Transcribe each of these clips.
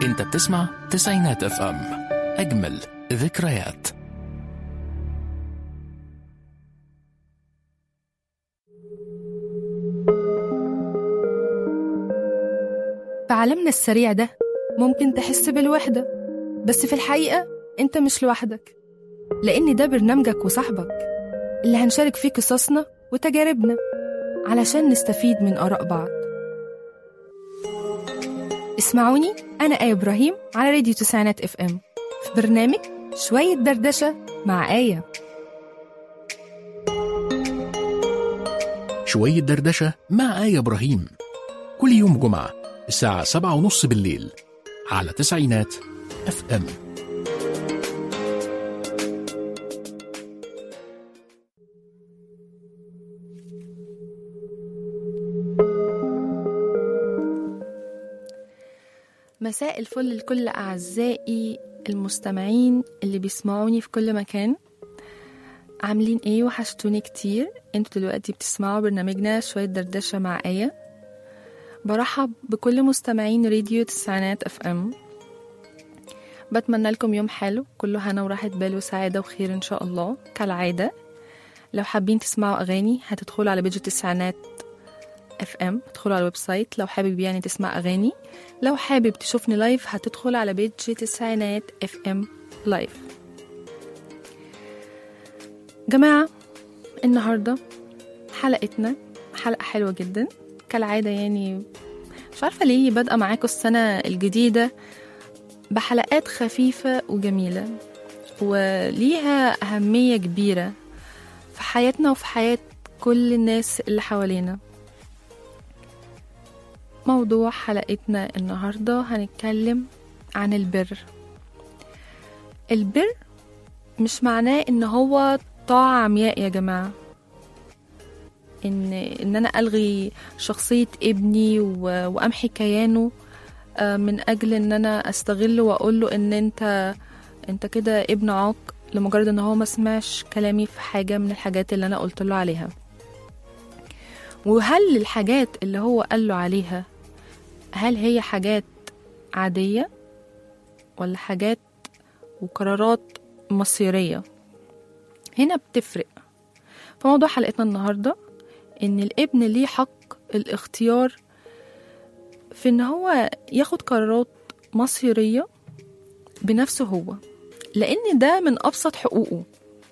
انت بتسمع تسعينات اف ام اجمل ذكريات في عالمنا السريع ده ممكن تحس بالوحدة بس في الحقيقة أنت مش لوحدك لأن ده برنامجك وصاحبك اللي هنشارك فيه قصصنا وتجاربنا علشان نستفيد من آراء بعض اسمعوني أنا آية إبراهيم على راديو تسعينات اف ام في برنامج شوية دردشة مع آية شوية دردشة مع آية إبراهيم كل يوم جمعة الساعة سبعة ونص بالليل على تسعينات اف ام مساء الفل لكل أعزائي المستمعين اللي بيسمعوني في كل مكان عاملين ايه وحشتوني كتير انتوا دلوقتي بتسمعوا برنامجنا شوية دردشة مع آية برحب بكل مستمعين راديو تسعينات اف ام بتمنى لكم يوم حلو كله هنا وراحة بال وسعادة وخير ان شاء الله كالعادة لو حابين تسمعوا اغاني هتدخلوا على بيج التسعينات اف ام ادخلوا على الويب سايت لو حابب يعني تسمع اغاني لو حابب تشوفني لايف هتدخل على بيج تسعينات اف ام لايف جماعة النهاردة حلقتنا حلقة حلوة جدا كالعادة يعني مش عارفة ليه بادئة معاكم السنة الجديدة بحلقات خفيفة وجميلة وليها أهمية كبيرة في حياتنا وفي حياة كل الناس اللي حوالينا موضوع حلقتنا النهاردة هنتكلم عن البر البر مش معناه ان هو طاعة عمياء يا جماعة ان ان انا الغي شخصية ابني و... وامحي كيانه آه، من اجل ان انا استغله واقول له ان انت انت كده ابن عاق لمجرد ان هو ما سمعش كلامي في حاجة من الحاجات اللي انا قلت له عليها وهل الحاجات اللي هو قال له عليها هل هي حاجات عادية ولا حاجات وقرارات مصيرية هنا بتفرق في موضوع حلقتنا النهاردة إن الابن ليه حق الاختيار في إن هو ياخد قرارات مصيرية بنفسه هو لأن ده من أبسط حقوقه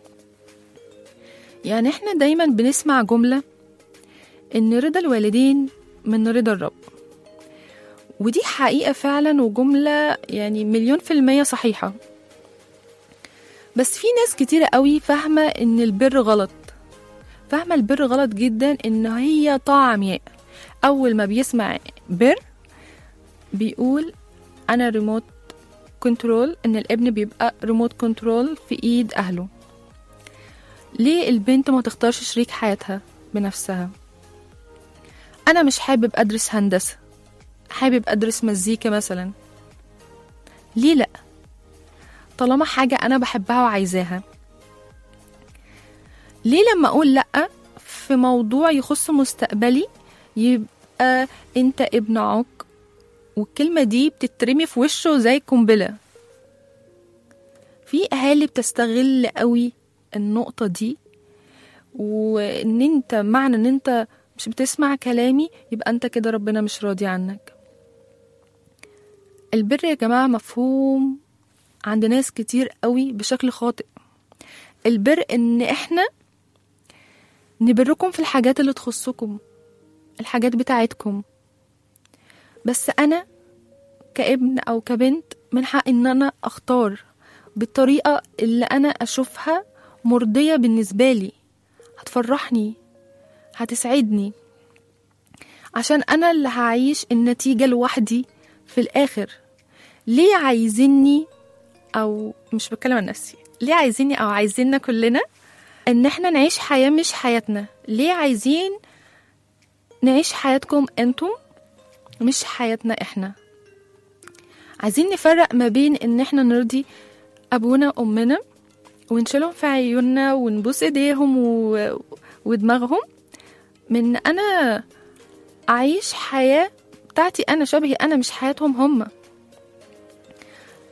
يعني إحنا دايما بنسمع جملة إن رضا الوالدين من رضا الرب ودي حقيقة فعلا وجملة يعني مليون في المية صحيحة بس في ناس كتيرة قوي فاهمة إن البر غلط فاهمة البر غلط جدا إن هي طاعة عمياء أول ما بيسمع بر بيقول أنا ريموت كنترول إن الابن بيبقى ريموت كنترول في إيد أهله ليه البنت ما تختارش شريك حياتها بنفسها أنا مش حابب أدرس هندسة حابب أدرس مزيكا مثلا ليه لأ طالما حاجة أنا بحبها وعايزاها ليه لما أقول لأ في موضوع يخص مستقبلي يبقى أنت ابن عاق والكلمة دي بتترمي في وشه زي قنبلة في أهالي بتستغل قوي النقطة دي وإن أنت معنى إن أنت مش بتسمع كلامي يبقى أنت كده ربنا مش راضي عنك البر يا جماعة مفهوم عند ناس كتير قوي بشكل خاطئ البر ان احنا نبركم في الحاجات اللي تخصكم الحاجات بتاعتكم بس انا كابن او كبنت من حق ان انا اختار بالطريقة اللي انا اشوفها مرضية بالنسبة لي هتفرحني هتسعدني عشان انا اللي هعيش النتيجة لوحدي في الاخر ليه عايزيني او مش بتكلم عن نفسي ليه عايزيني او عايزيننا كلنا ان احنا نعيش حياة مش حياتنا ليه عايزين نعيش حياتكم انتم مش حياتنا احنا عايزين نفرق ما بين ان احنا نرضي ابونا وامنا ونشيلهم في عيوننا ونبوس ايديهم و... ودماغهم من انا اعيش حياة بتاعتي انا شبهي انا مش حياتهم هم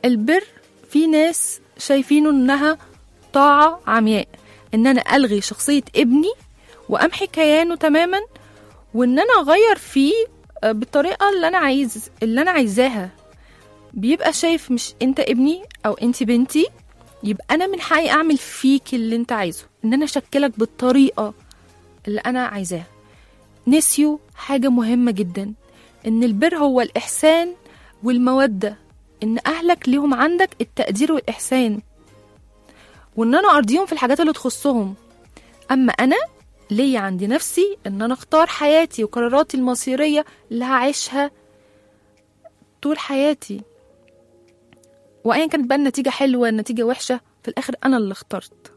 البر في ناس شايفينه انها طاعة عمياء ان انا الغي شخصية ابني وامحي كيانه تماما وان انا اغير فيه آه، بالطريقة اللي انا عايز اللي انا عايزاها بيبقى شايف مش انت ابني او انت بنتي يبقى انا من حقي اعمل فيك اللي انت عايزه ان انا اشكلك بالطريقة اللي انا عايزاها نسيوا حاجة مهمة جدا ان البر هو الاحسان والمودة ان اهلك ليهم عندك التقدير والاحسان وان انا ارضيهم في الحاجات اللي تخصهم اما انا ليا عندي نفسي ان انا اختار حياتي وقراراتي المصيريه اللي هعيشها طول حياتي وايا كانت بقى النتيجه حلوه النتيجه وحشه في الاخر انا اللي اخترت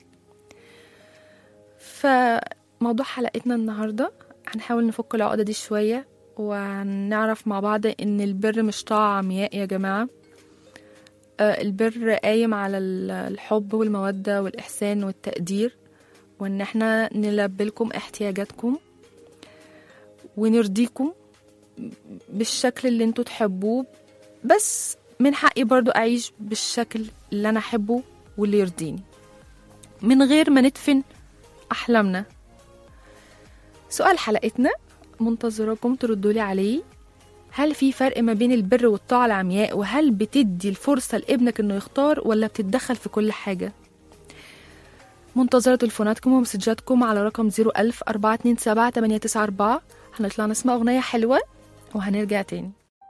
فموضوع حلقتنا النهارده هنحاول نفك العقده دي شويه وهنعرف مع بعض ان البر مش طاعه عمياء يا جماعه آه، البر قايم على ال- الحب والمودة والإحسان والتقدير وإن احنا نلبي لكم احتياجاتكم ونرضيكم بالشكل اللي انتوا تحبوه بس من حقي برضو أعيش بالشكل اللي أنا أحبه واللي يرضيني من غير ما ندفن أحلامنا سؤال حلقتنا منتظراكم تردولي عليه هل في فرق ما بين البر والطاعة العمياء وهل بتدي الفرصة لابنك انه يختار ولا بتتدخل في كل حاجة منتظرة تليفوناتكم ومسجاتكم على رقم 01000 427 894 هنطلع نسمع أغنية حلوة وهنرجع تاني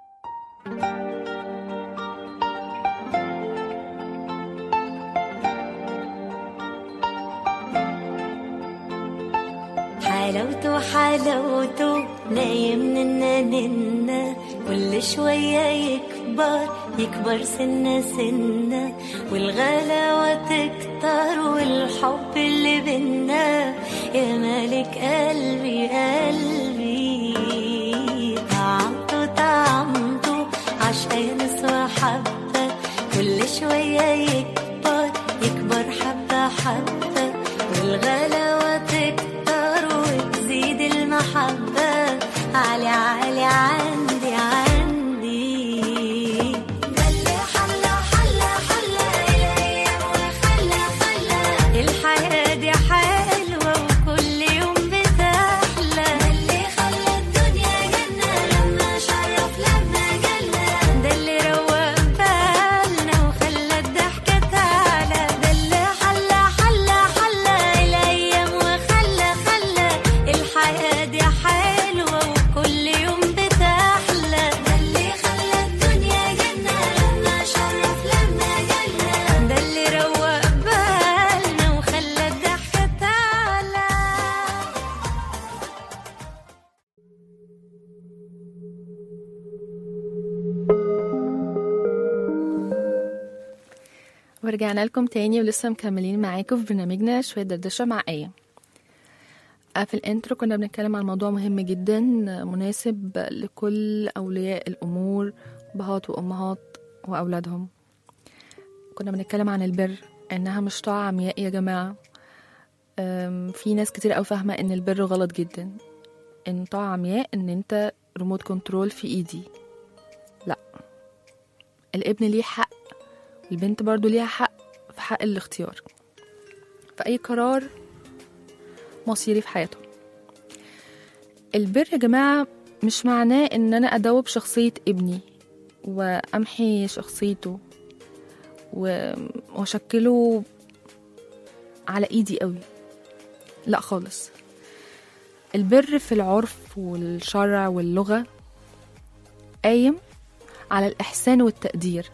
حلاوته حلاوته نايم ننا ننا كل شوية يكبر يكبر سنة سنة والغلاوة تكتر والحب اللي بينا يا مالك قلبي قلبي طعمته طعمته عشقان وحبة كل شوية يكبر يكبر حبة حبة والغلاوة تكتر وتزيد المحبة عالي عالي عندي عندي ده اللي حلى حلى حلى الأيام وخلى خلى الحياة دي حلوة وكل يوم بتحلى ده اللي خلى الدنيا جنة لما شرف لما جنة ده اللي روق بالنا وخلى الضحكة تعلى ده اللي حلى حلى حلى الأيام وخلى خلى الحياة دي حلوة وكل يوم بتحلى ده اللي خلى الدنيا جنة لما شرف لما جنة ده اللي روق بالنا وخلى الضحكة تعلى ورجعنا لكم تاني ولسه مكملين معاكم في برنامجنا شوية دردشة مع آية آه، في الانترو كنا بنتكلم عن موضوع مهم جدا آه، مناسب لكل أولياء الأمور أبهات وأمهات وأولادهم كنا بنتكلم عن البر إنها مش طاعة عمياء يا جماعة أم، في ناس كتير أوي فاهمة إن البر غلط جدا إن طاعة عمياء إن أنت ريموت كنترول في إيدي لا الابن ليه حق البنت برضو ليها حق في حق الاختيار في أي قرار مصيري في حياتهم البر يا جماعة مش معناه إن أنا أدوب شخصية ابني وأمحي شخصيته و- وأشكله على إيدي قوي لا خالص البر في العرف والشرع واللغة قايم على الإحسان والتقدير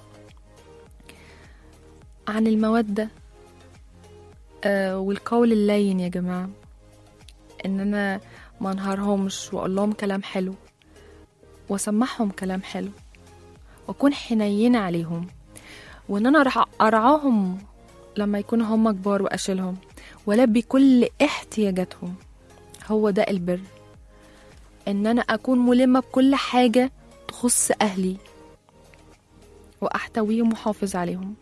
عن المودة آه والقول اللين يا جماعة إن أنا ما انهارهمش وأقول لهم كلام حلو وأسمعهم كلام حلو وأكون حنينة عليهم وإن أنا راح أرعاهم لما يكونوا هم كبار وأشيلهم وألبي كل احتياجاتهم هو ده البر إن أنا أكون ملمة بكل حاجة تخص أهلي وأحتويهم وحافظ عليهم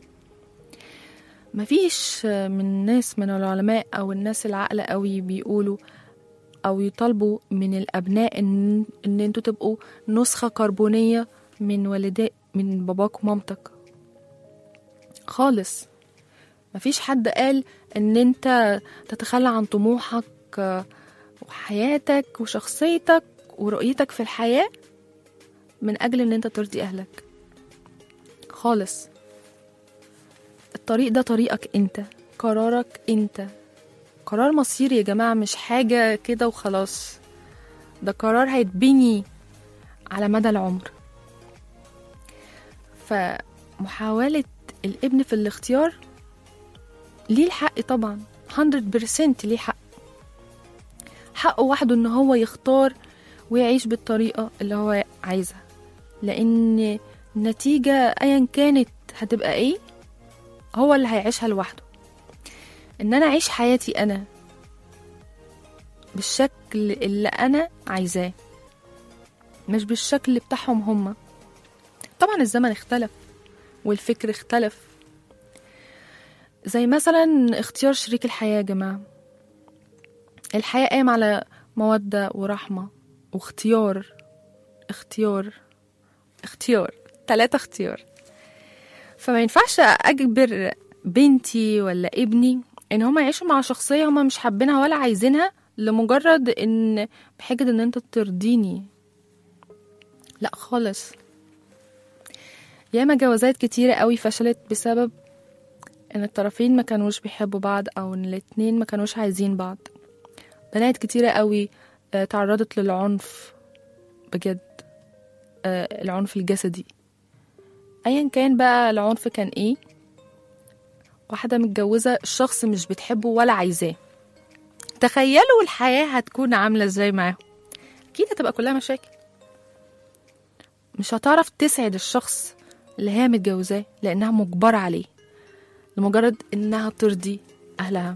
مفيش من ناس من العلماء أو الناس العاقلة قوي بيقولوا أو يطالبوا من الأبناء إن, إن انتوا تبقوا نسخة كربونية من والداء من باباك ومامتك خالص مفيش حد قال ان انت تتخلى عن طموحك آه، وحياتك وشخصيتك ورؤيتك في الحياة من اجل ان انت ترضي اهلك خالص الطريق ده طريقك انت قرارك انت قرار مصيري يا جماعة مش حاجة كده وخلاص ده قرار هيتبني على مدى العمر فمحاولة الابن في الاختيار ليه الحق طبعا 100% ليه حق حقه وحده ان هو يختار ويعيش بالطريقة اللي هو عايزها لان النتيجة ايا كانت هتبقى ايه هو اللي هيعيشها لوحده ان انا اعيش حياتي انا بالشكل اللي انا عايزاه مش بالشكل بتاعهم هما طبعا الزمن اختلف والفكر اختلف زي مثلا اختيار شريك الحياة يا جماعة الحياة قايم على مودة ورحمة واختيار اختيار اختيار تلاتة اختيار فما ينفعش أجبر بنتي ولا ابني ان هما يعيشوا مع شخصية هما مش حابينها ولا عايزينها لمجرد ان بحجة ان انت ترضيني لا خالص ياما جوازات كتيرة قوي فشلت بسبب ان الطرفين ما كانوش بيحبوا بعض او ان الاتنين ما كانوش عايزين بعض بنات كتيرة قوي آه، تعرضت للعنف بجد آه، العنف الجسدي ايا كان بقى العنف كان ايه واحدة متجوزة الشخص مش بتحبه ولا عايزاه تخيلوا الحياة هتكون عاملة ازاي معاهم أكيد هتبقى كلها مشاكل مش هتعرف تسعد الشخص اللي هي متجوزاه لأنها مجبرة عليه لمجرد إنها ترضي أهلها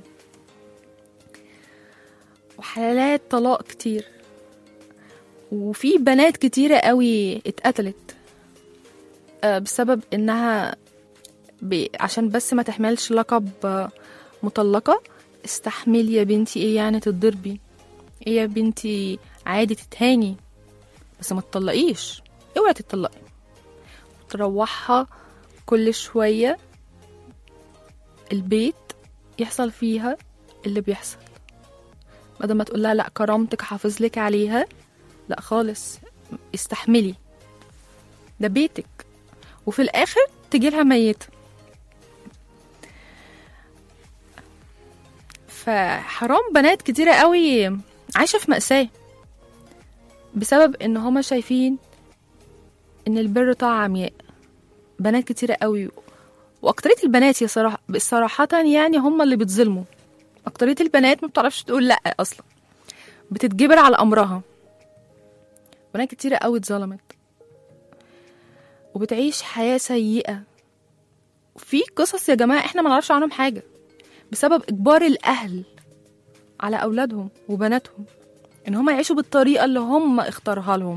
وحالات طلاق كتير وفي بنات كتيرة قوي اتقتلت آه، بسبب إنها ب... عشان بس ما تحملش لقب آه، مطلقة استحملي يا بنتي ايه يعني تتضربي ايه يا بنتي عادي تتهاني بس ما تطلقيش اوعي تتطلقي تروحها كل شوية البيت يحصل فيها اللي بيحصل بدل ما تقول لها لا كرامتك حافظ لك عليها لا خالص استحملي ده بيتك وفي الاخر تجيلها ميته فحرام بنات كتيرة قوي عايشة في مأساة بسبب ان هما شايفين ان البر طاعة عمياء بنات كتيرة قوي واكترية البنات يا صراحة صراحة يعني هما اللي بيتظلموا اكترية البنات ما بتعرفش تقول لا اصلا بتتجبر على امرها بنات كتيرة قوي اتظلمت وبتعيش حياة سيئة في قصص يا جماعة احنا ما نعرفش عنهم حاجة بسبب إجبار الأهل على أولادهم وبناتهم إن هم يعيشوا بالطريقة اللي هم اختاروها لهم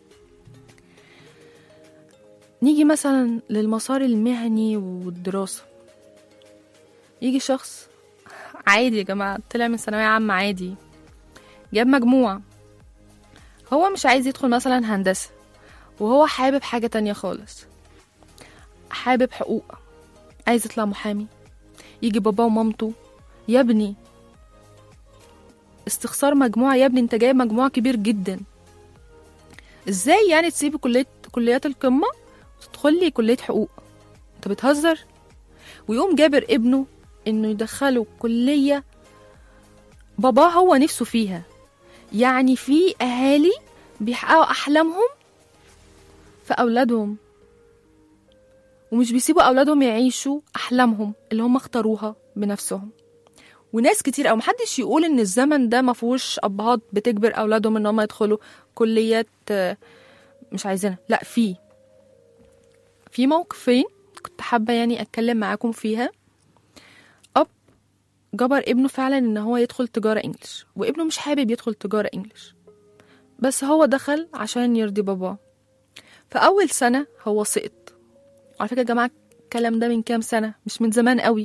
نيجي مثلا للمسار المهني والدراسة يجي شخص عادي يا جماعة طلع من ثانوية عامة عادي جاب مجموع هو مش عايز يدخل مثلا هندسة وهو حابب حاجة تانية خالص حابب حقوق عايز يطلع محامي يجي باباه ومامته يا ابني استخسار مجموعة يا ابني انت جايب مجموع كبير جدا ازاي يعني تسيبي كلية كليات القمة وتدخل لي كلية حقوق انت بتهزر ويقوم جابر ابنه انه يدخله كلية باباه هو نفسه فيها يعني في اهالي بيحققوا احلامهم في اولادهم ومش بيسيبوا اولادهم يعيشوا احلامهم اللي هم اختاروها بنفسهم وناس كتير او محدش يقول ان الزمن ده ما فيهوش ابهات بتجبر اولادهم ان هم يدخلوا كليات آه، مش عايزينها لا في في موقفين كنت حابه يعني اتكلم معاكم فيها اب جبر ابنه فعلا ان هو يدخل تجاره انجليش وابنه مش حابب يدخل تجاره انجليش بس هو دخل عشان يرضي باباه فاول سنه هو سقط على فكره يا جماعه الكلام ده من كام سنه مش من زمان قوي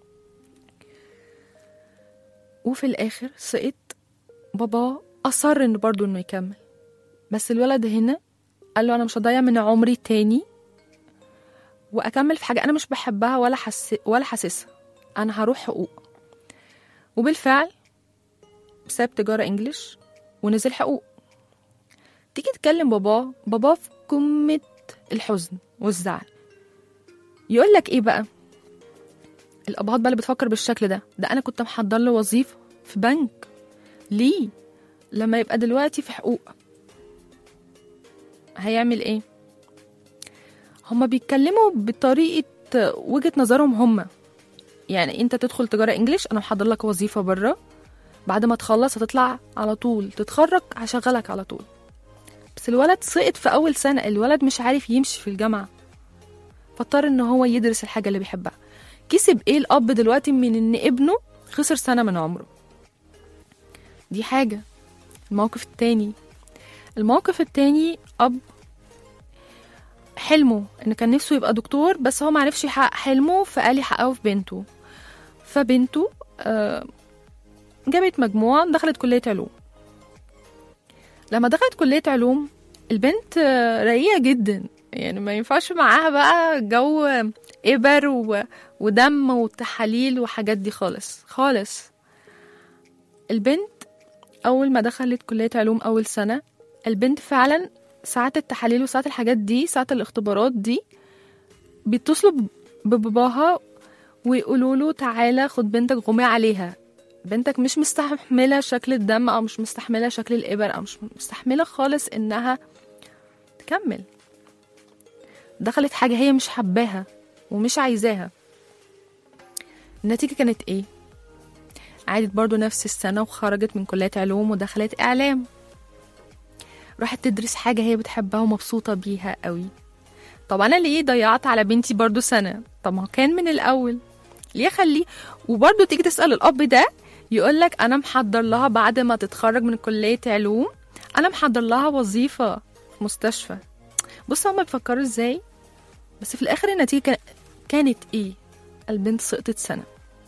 وفي الاخر سقط بابا اصر ان برضه انه يكمل بس الولد هنا قال له انا مش هضيع من عمري تاني واكمل في حاجه انا مش بحبها ولا حس ولا حاسسها انا هروح حقوق وبالفعل ساب تجاره انجليش ونزل حقوق تيجي تكلم باباه باباه في قمه الحزن والزعل يقول لك ايه بقى الابهات بقى اللي بتفكر بالشكل ده ده انا كنت محضر له وظيفه في بنك ليه لما يبقى دلوقتي في حقوق هيعمل ايه هما بيتكلموا بطريقه وجهه نظرهم هما يعني انت تدخل تجاره انجليش انا محضر لك وظيفه بره بعد ما تخلص هتطلع على طول تتخرج هشغلك على طول بس الولد سقط في اول سنه الولد مش عارف يمشي في الجامعه فاضطر ان هو يدرس الحاجه اللي بيحبها كسب ايه الاب دلوقتي من ان ابنه خسر سنه من عمره دي حاجه الموقف التاني الموقف التاني اب حلمه ان كان نفسه يبقى دكتور بس هو معرفش يحقق حلمه فقال يحققه في بنته فبنته آه، جابت مجموعة دخلت كلية علوم لما دخلت كلية علوم البنت آه، رقيقة جدا يعني ما ينفعش معاها بقى جو إبر و... ودم وتحاليل وحاجات دي خالص خالص البنت أول ما دخلت كلية علوم أول سنة البنت فعلا ساعات التحاليل وساعات الحاجات دي ساعات الاختبارات دي بيتصلوا ب- بباباها ويقولوا له تعالى خد بنتك غمي عليها بنتك مش مستحملة شكل الدم أو مش مستحملة شكل الإبر أو مش مستحملة خالص إنها تكمل دخلت حاجة هي مش حباها ومش عايزاها النتيجة كانت إيه؟ عادت برضو نفس السنة وخرجت من كلية علوم ودخلت إعلام راحت تدرس حاجة هي بتحبها ومبسوطة بيها قوي طب أنا ليه ضيعت على بنتي برضو سنة طب ما هو كان من الأول ليه خليه وبرضو تيجي تسأل الأب ده يقولك أنا محضر لها بعد ما تتخرج من كلية علوم أنا محضر لها وظيفة في مستشفى بص هما بيفكروا ازاي بس في الآخر النتيجة كان- كانت ايه البنت سقطت سنة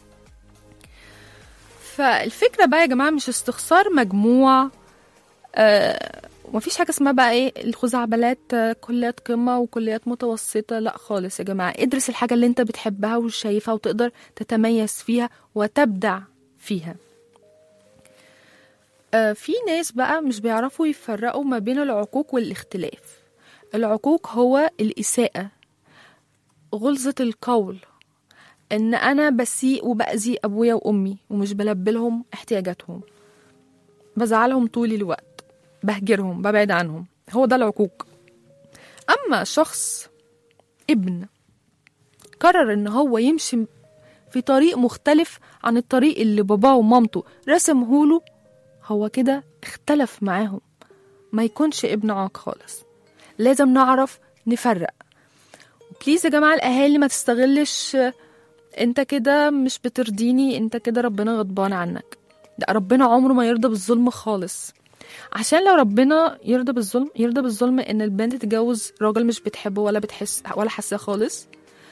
فالفكرة بقى يا جماعة مش استخسار مجموع آه ومفيش حاجة اسمها بقى ايه الخزعبلات آه، كليات قمة وكليات متوسطة لا خالص يا جماعة ادرس الحاجة اللي انت بتحبها وشايفها وتقدر تتميز فيها وتبدع فيها آه في ناس بقى مش بيعرفوا يفرقوا ما بين العقوق والاختلاف العقوق هو الإساءة غلظة القول ان انا بسيء وبأذي ابويا وامي ومش بلبي لهم احتياجاتهم بزعلهم طول الوقت بهجرهم ببعد عنهم هو ده العقوق اما شخص ابن قرر ان هو يمشي في طريق مختلف عن الطريق اللي باباه ومامته رسمهوله هو كده اختلف معاهم ما يكونش ابن عاق خالص لازم نعرف نفرق بليز يا جماعة الأهالي ما تستغلش انت كده مش بترضيني انت كده ربنا غضبان عنك ده ربنا عمره ما يرضى بالظلم خالص عشان لو ربنا يرضى بالظلم يرضى بالظلم ان البنت تتجوز راجل مش بتحبه ولا بتحس ولا حاساه خالص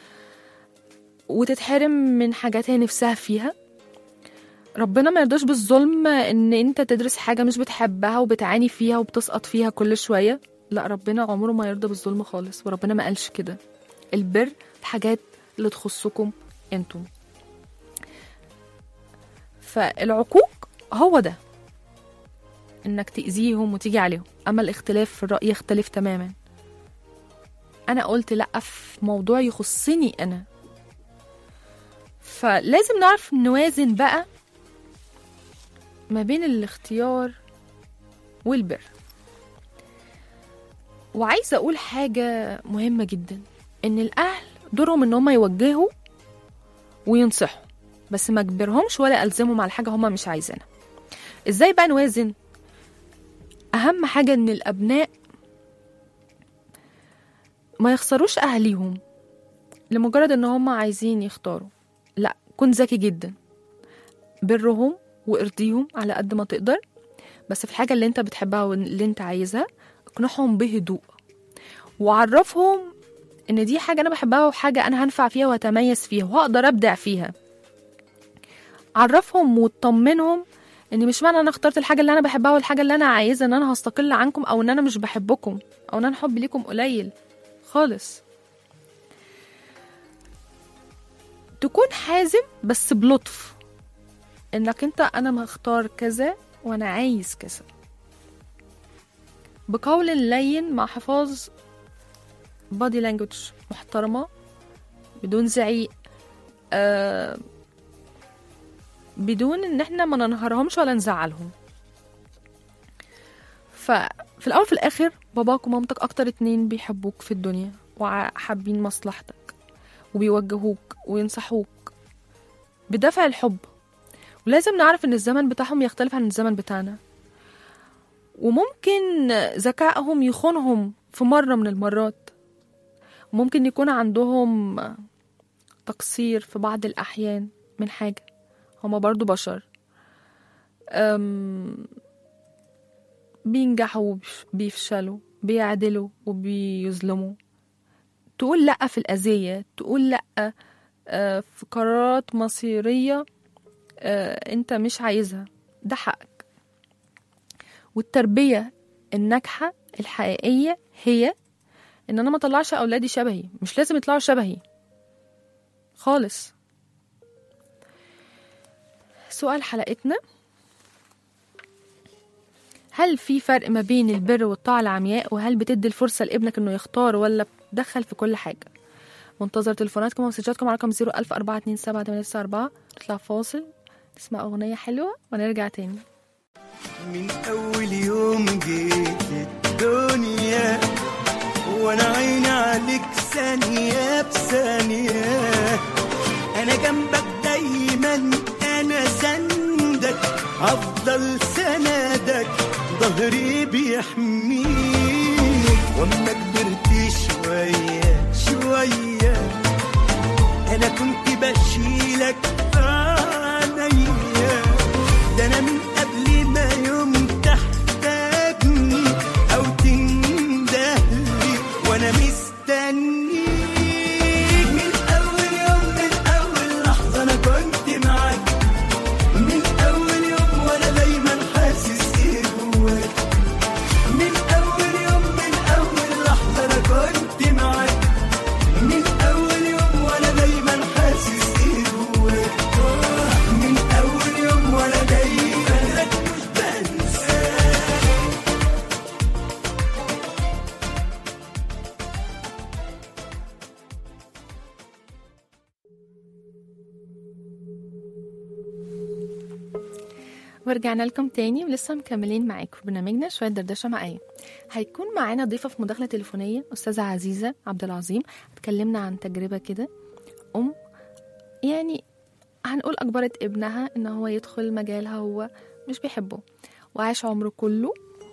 وتتحرم من حاجات هي نفسها فيها ربنا ما يرضاش بالظلم ان انت تدرس حاجه مش بتحبها وبتعاني فيها وبتسقط فيها كل شويه لا ربنا عمره ما يرضى بالظلم خالص وربنا ما قالش كده البر الحاجات اللي تخصكم انتم فالعقوق هو ده انك تأذيهم وتيجي عليهم اما الاختلاف في الرأي يختلف تماما انا قلت لا في موضوع يخصني انا فلازم نعرف نوازن بقى ما بين الاختيار والبر وعايزة أقول حاجة مهمة جدا إن الأهل دورهم إن هم يوجهوا وينصحوا بس ما اجبرهمش ولا ألزمهم على حاجة هم مش عايزينها إزاي بقى نوازن أهم حاجة إن الأبناء ما يخسروش أهليهم لمجرد إن هم عايزين يختاروا لا كن ذكي جدا برهم وارضيهم على قد ما تقدر بس في الحاجة اللي انت بتحبها واللي انت عايزها اقنعهم بهدوء وعرفهم ان دي حاجة انا بحبها وحاجة انا هنفع فيها وهتميز فيها وهقدر ابدع فيها عرفهم وطمنهم ان مش معنى انا اخترت الحاجة اللي انا بحبها والحاجة اللي انا عايزة ان انا هستقل عنكم او ان انا مش بحبكم او ان انا حبي ليكم قليل خالص تكون حازم بس بلطف انك انت انا مختار كذا وانا عايز كذا بقول لين مع حفاظ بادي لانجوج محترمة بدون زعيق آه بدون ان احنا ما ننهارهمش ولا نزعلهم ففي الاول في الاخر باباك ومامتك اكتر اتنين بيحبوك في الدنيا وحابين مصلحتك وبيوجهوك وينصحوك بدافع الحب ولازم نعرف ان الزمن بتاعهم يختلف عن الزمن بتاعنا وممكن ذكائهم يخونهم في مرة من المرات ممكن يكون عندهم تقصير في بعض الأحيان من حاجة هما برضو بشر أم بينجحوا وبيفشلوا بيعدلوا وبيظلموا تقول لأ في الأذية تقول لأ آه، في قرارات مصيرية آه، أنت مش عايزها ده حقك والتربية الناجحة الحقيقية هي إن أنا ما طلعش أولادي شبهي مش لازم يطلعوا شبهي خالص سؤال حلقتنا هل في فرق ما بين البر والطاعة العمياء وهل بتدي الفرصة لابنك انه يختار ولا بتدخل في كل حاجة منتظر تليفوناتكم ومسجاتكم على رقم 014278994 نطلع فاصل نسمع أغنية حلوة ونرجع تاني من أول يوم جيت الدنيا وأنا عيني عليك ثانية بثانية أنا جنبك دايما أنا سندك أفضل سندك ظهري بيحميك وأما كبرت شوية شوية أنا كنت بشيلك في عينيا ده أنا من قبل ما يوم تحتاجني أو تندهلي وأنا مستنيك من أول يوم من أول لحظة أنا كنت معاك من أول يوم وأنا دايما حاسس إيه جواك من أول يوم من أول لحظة أنا كنت معاك من أول يوم وأنا دايما حاسس إيه جواك آه، من أول يوم وأنا دايما لك مش بنساك ورجعنا لكم تاني ولسه مكملين معاكم في برنامجنا شوية دردشة مع آية هيكون معانا ضيفة في مداخلة تليفونية أستاذة عزيزة عبد العظيم اتكلمنا عن تجربة كده أم يعني هنقول أجبرت ابنها إن هو يدخل مجالها هو مش بيحبه وعاش عمره كله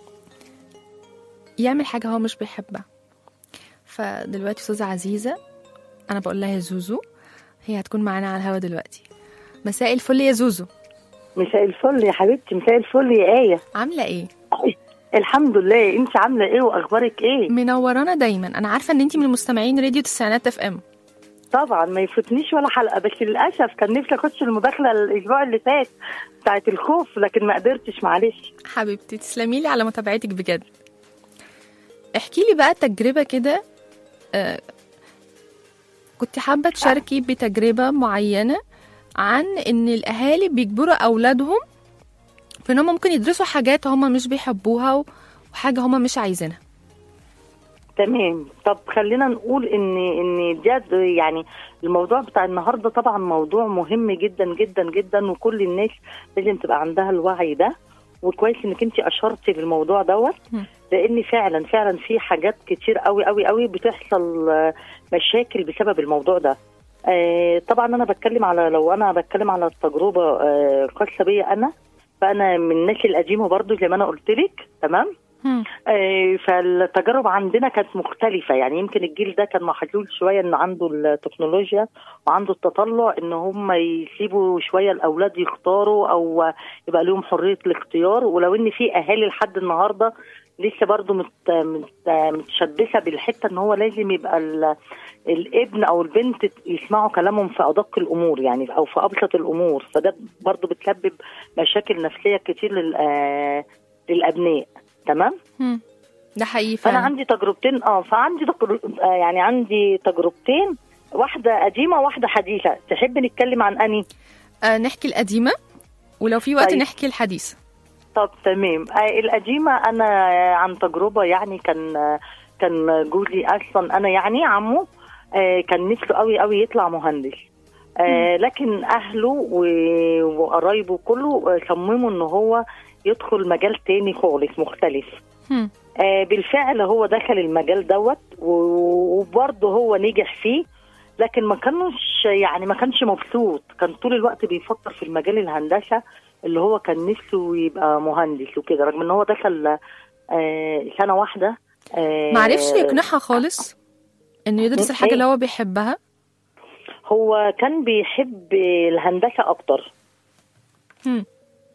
يعمل حاجة هو مش بيحبها فدلوقتي أستاذة عزيزة أنا بقول لها يا زوزو هي هتكون معانا على الهوا دلوقتي مساء الفل يا زوزو مساء الفل يا حبيبتي مساء الفل يا آية عاملة ايه؟ الحمد لله انت عاملة ايه واخبارك ايه منورانا دايما انا عارفه ان انتي من مستمعين راديو تسعينات اف ام طبعا ما يفوتنيش ولا حلقة بس للأسف كان نفسي اخش المداخلة الاسبوع اللي فات بتاعت الخوف لكن ما قدرتش معلش حبيبتي تسلمي لي على متابعتك بجد احكي لي بقى تجربه كده آه كنت حابه تشاركي بتجربه معينه عن ان الاهالي بيجبروا اولادهم في ان هم ممكن يدرسوا حاجات هم مش بيحبوها و- وحاجه هم مش عايزينها تمام طب خلينا نقول ان ان ده يعني الموضوع بتاع النهارده طبعا موضوع مهم جدا جدا جدا وكل الناس لازم تبقى عندها الوعي ده وكويس انك انت اشرتي للموضوع دوت مم. لان فعلا فعلا في حاجات كتير قوي قوي قوي بتحصل آه، مشاكل بسبب الموضوع ده آه، طبعا انا بتكلم على لو انا بتكلم على التجربه آه، خاصه بيا انا فانا من الناس القديمه برضو زي ما انا قلت لك تمام هم. آه، فالتجارب عندنا كانت مختلفة يعني يمكن الجيل ده كان محلول شوية إن عنده التكنولوجيا وعنده التطلع إن هم يسيبوا شوية الأولاد يختاروا أو يبقى لهم حرية الاختيار ولو إن في أهالي لحد النهاردة لسه برضو مت مت متشبثة بالحتة إن هو لازم يبقى ال- الابن أو البنت يسمعوا كلامهم في أدق الأمور يعني أو في أبسط الأمور فده برضو بتسبب مشاكل نفسية كتير لل آه، للأبناء تمام هم. ده حقيقي فانا فعلا عندي تجربتين اه فعندي تجر... آه يعني عندي تجربتين واحده قديمه واحده حديثه تحب نتكلم عن اني آه نحكي القديمه ولو في وقت طيب. نحكي الحديثه طب تمام آه، القديمة أنا عن تجربة يعني كان كان جوزي أصلا أنا يعني عمه آه، كان نفسه قوي قوي يطلع مهندس آه، لكن أهله و- وقرايبه كله آه، صمموا إن هو يدخل مجال تاني خالص مختلف هم. آه، بالفعل هو دخل المجال دوت و- وبرضه هو نجح فيه لكن ما كانش يعني ما كانش مبسوط كان طول الوقت بيفكر في المجال الهندسه اللي هو كان نفسه يبقى مهندس وكده رغم ان هو دخل آه، سنه واحده آه، معرفش يقنعها خالص انه يدرس الحاجه اللي هو بيحبها هو كان بيحب الهندسه اكتر هم.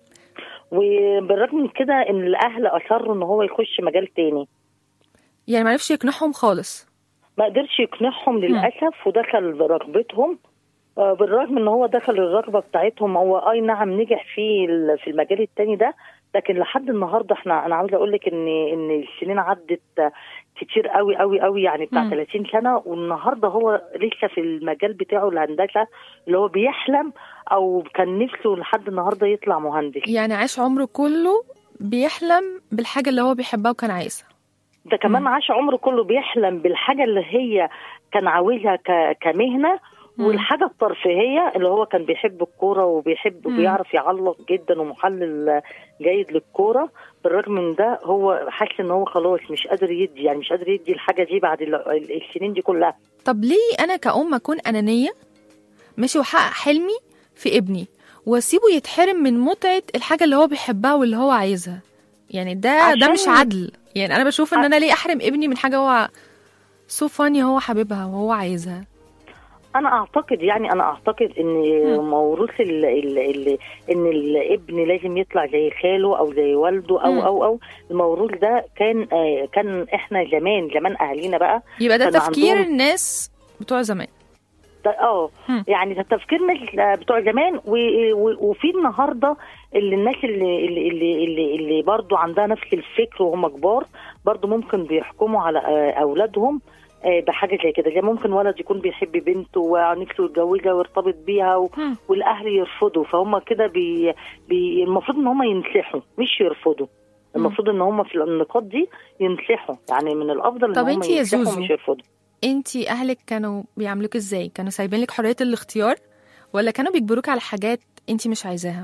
وبالرغم من كده ان الاهل اصروا ان هو يخش مجال تاني يعني معرفش يقنعهم خالص ما قدرش يقنعهم للاسف ودخل برغبتهم آه، بالرغم ان هو دخل الرغبه بتاعتهم هو اي نعم نجح في ال- في المجال التاني ده لكن لحد النهارده احنا انا عاوزه اقول لك ان ان السنين عدت آه، كتير قوي قوي قوي يعني بتاع مم. 30 سنه والنهارده هو لسه في المجال بتاعه الهندسه اللي هو بيحلم او كان نفسه لحد النهارده يطلع مهندس يعني عاش عمره كله بيحلم بالحاجه اللي هو بيحبها وكان عايزها ده كمان مم. عاش عمره كله بيحلم بالحاجه اللي هي كان عاوزها ك- كمهنه مم. والحاجه الترفيهيه اللي هو كان بيحب الكوره وبيحب مم. وبيعرف يعلق جدا ومحلل جيد للكوره بالرغم من ده هو حاسس ان هو خلاص مش قادر يدي يعني مش قادر يدي الحاجه دي بعد ال- ال- السنين دي كلها طب ليه انا كأم اكون انانيه ماشي واحقق حلمي في ابني واسيبه يتحرم من متعه الحاجه اللي هو بيحبها واللي هو عايزها يعني ده ده عشان- مش عدل يعني انا بشوف ان انا ليه احرم ابني من حاجه هو سو فاني هو حاببها وهو عايزها انا اعتقد يعني انا اعتقد ان موروث ال ال ال ان الابن لازم يطلع زي خاله او زي والده او مم. او او الموروث ده كان آه كان احنا زمان زمان اهالينا بقى يبقى ده كان تفكير عندهم- الناس بتوع زمان ده- اه هم. يعني ده تفكير ناس بتوع زمان و- و- وفي النهارده اللي الناس اللي اللي اللي, اللي, اللي برضو عندها نفس الفكر وهم كبار برضو ممكن بيحكموا على آه، اولادهم آه، بحاجه زي كده زي ممكن ولد يكون بيحب بنته ونفسه يتجوزها ويرتبط بيها و... هم. والاهل يرفضوا فهم كده بي... بي... المفروض ان هم ينصحوا مش يرفضوا المفروض ان هم في النقاط دي ينصحوا يعني من الافضل طب ان هم انتي يا ينصحوا زوزو، مش يرفضوا انتي اهلك كانوا بيعاملوك ازاي كانوا سايبين لك حريه الاختيار ولا كانوا بيجبروك على حاجات انتي مش عايزاها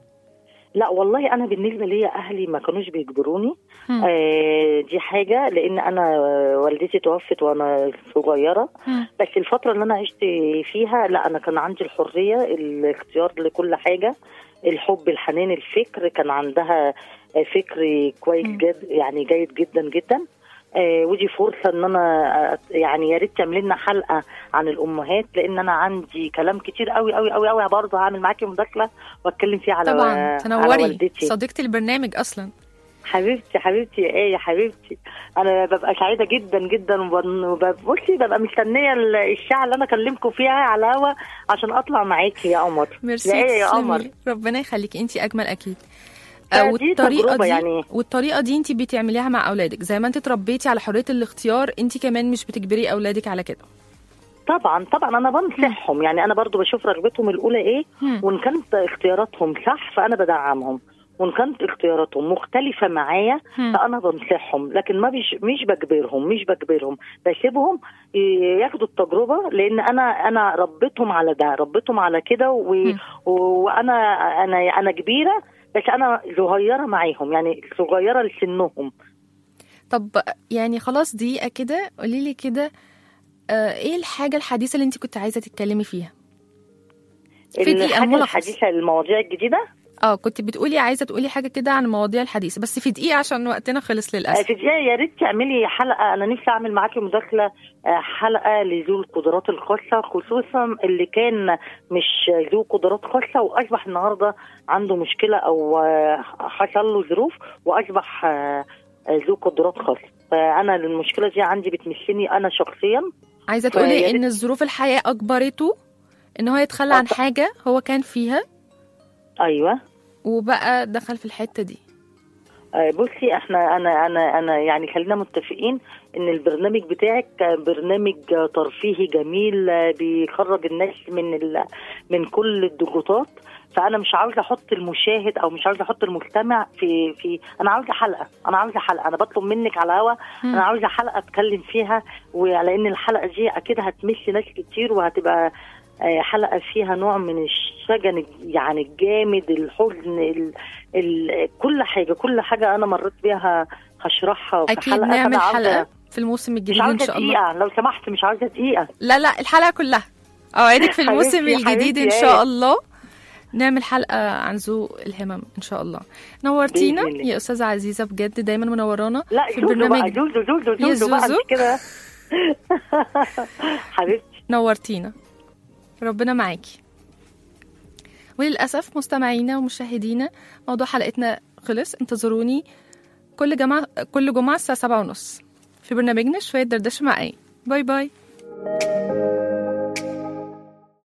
لا والله انا بالنسبه لي اهلي ما كانوش بيجبروني هم. آه دي حاجه لان انا والدتي توفت وانا صغيره هم. بس الفتره اللي انا عشت فيها لا انا كان عندي الحريه الاختيار لكل حاجه الحب الحنان الفكر كان عندها آه، فكر كويس مم. جد يعني جيد جدا جدا آه ودي فرصه ان انا آه، يعني يا ريت تعمل لنا حلقه عن الامهات لان انا عندي كلام كتير قوي قوي قوي قوي برضه هعمل معاكي مداخله واتكلم فيه على طبعا على تنوري والدتي صديقه البرنامج اصلا حبيبتي حبيبتي يا ايه يا حبيبتي انا ببقى سعيده جدا جدا وب- وب- بصي ببقى مستنيه ال- الساعه اللي انا اكلمكم فيها على الهوا عشان اطلع معاكي يا قمر ميرسي يا ايه يا قمر تسلمي. ربنا يخليكي انتي اجمل اكيد آه، آه، دي والطريقه تجربة دي يعني. والطريقه دي انتي بتعمليها مع اولادك زي ما انتي اتربيتي على حريه الاختيار انتي كمان مش بتجبري اولادك على كده طبعا طبعا انا بنصحهم يعني انا برضو بشوف رغبتهم الاولى ايه هم. وان كانت اختياراتهم صح فانا بدعمهم وان كانت اختياراتهم مختلفه معايا هم. فانا بنصحهم لكن ما بيش مش بجبرهم مش بجبرهم بسيبهم ي- ياخدوا التجربه لان انا انا ربيتهم على ده ربيتهم على كده و- مم. وانا انا انا كبيره بس انا صغيره معاهم يعني صغيره لسنهم طب يعني خلاص دقيقه كده قولي لي كده آه، ايه الحاجه الحديثه اللي انتي كنت عايزه تتكلمي فيها في دقيقة الحاجه ملخص. الحديثه المواضيع الجديده اه كنت بتقولي عايزه تقولي حاجه كده عن المواضيع الحديثه بس في دقيقه عشان وقتنا خلص آه، للاسف في دقيقة يا ريت تعملي حلقة أنا نفسي أعمل معاكي مداخلة آه، حلقة لذوي القدرات الخاصة خصوصا اللي كان مش ذو قدرات خاصة وأصبح النهاردة عنده مشكلة أو آه، حصل له ظروف وأصبح آه، آه، ذو قدرات خاصة فأنا المشكلة دي عندي بتمسني أنا شخصيا عايزه فيا تقولي ريت- ان الظروف الحياه اجبرته ان هو يتخلى عن آه. حاجه هو كان فيها أيوه وبقى دخل في الحته دي آه، بصي احنا انا انا انا يعني خلينا متفقين ان البرنامج بتاعك برنامج ترفيهي جميل آه، بيخرج الناس من ال... من كل الضغوطات فانا مش عاوزه احط المشاهد او مش عاوزه احط المستمع في في انا عاوزه حلقه انا عاوزه حلقه انا بطلب منك على هوا مم. انا عاوزه حلقه اتكلم فيها ولان الحلقه دي اكيد هتمس ناس كتير وهتبقى آه، حلقه فيها نوع من الشجن الج- يعني الجامد الحزن ال ال كل حاجه كل حاجه انا مريت بيها هشرحها في اكيد حلقه نعمل فأنا عاوزة- حلقه في الموسم مش الجديد ان عاوزه شاء الله دقيقه لو سمحت مش عاوزه دقيقه لا لا الحلقه كلها اوعدك في الموسم حبيبتي- الجديد ان حبيبتي شاء آية. الله نعمل حلقه عن ذوق الهمم ان شاء الله نورتينا بإذن الله. يا استاذه عزيزه بجد دايما منورانا لا في زوزو بقى البرنامج زوزو زوزو يا زوزو بقى زوزو. انت كده حبيبتي نورتينا ربنا معاكي وللأسف مستمعينا ومشاهدينا موضوع حلقتنا خلص انتظروني كل جمعة كل جمعة الساعة سبعة ونص في برنامجنا شوية دردشة مع ايه باي باي